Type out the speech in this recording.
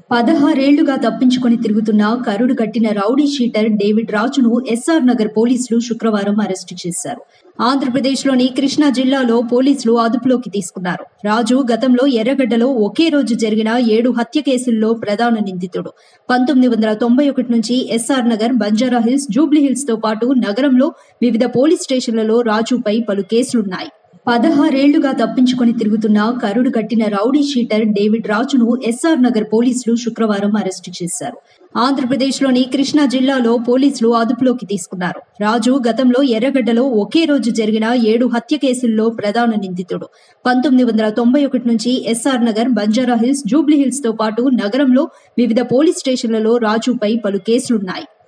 పదహారేళ్లుగా తప్పించుకొని తిరుగుతున్న కరుడు కట్టిన రౌడీ షీటర్ డేవిడ్ రాజును ఎస్ఆర్ నగర్ పోలీసులు శుక్రవారం అరెస్టు చేశారు ఆంధ్రప్రదేశ్లోని కృష్ణా జిల్లాలో పోలీసులు అదుపులోకి తీసుకున్నారు రాజు గతంలో ఎర్రగడ్డలో ఒకే రోజు జరిగిన ఏడు హత్య కేసుల్లో ప్రధాన నిందితుడు పంతొమ్మిది వందల తొంభై ఒకటి నుంచి S R Nagar Banjara Hills Jubilee Hills తో పాటు నగరంలో వివిధ పోలీస్ స్టేషన్లలో రాజుపై పలు కేసులున్నాయి పదహారేళ్లుగా తప్పించుకొని తిరుగుతున్న కరుడు కట్టిన రౌడీ షీటర్ డేవిడ్ రాజును ఎస్ఆర్ నగర్ పోలీసులు శుక్రవారం అరెస్టు చేశారు ఆంధ్రప్రదేశ్లోని కృష్ణా జిల్లాలో పోలీసులు అదుపులోకి తీసుకున్నారు రాజు గతంలో ఎర్రగడ్డలో ఒకే రోజు జరిగిన ఏడు హత్య కేసుల్లో ప్రధాన నిందితుడు పంతొమ్మిది వందల తొంభై ఒకటి నుంచి S R Nagar Banjara Hills Jubilee Hills తో పాటు నగరంలో వివిధ పోలీస్ స్టేషన్లలో రాజుపై పలు కేసులున్నాయి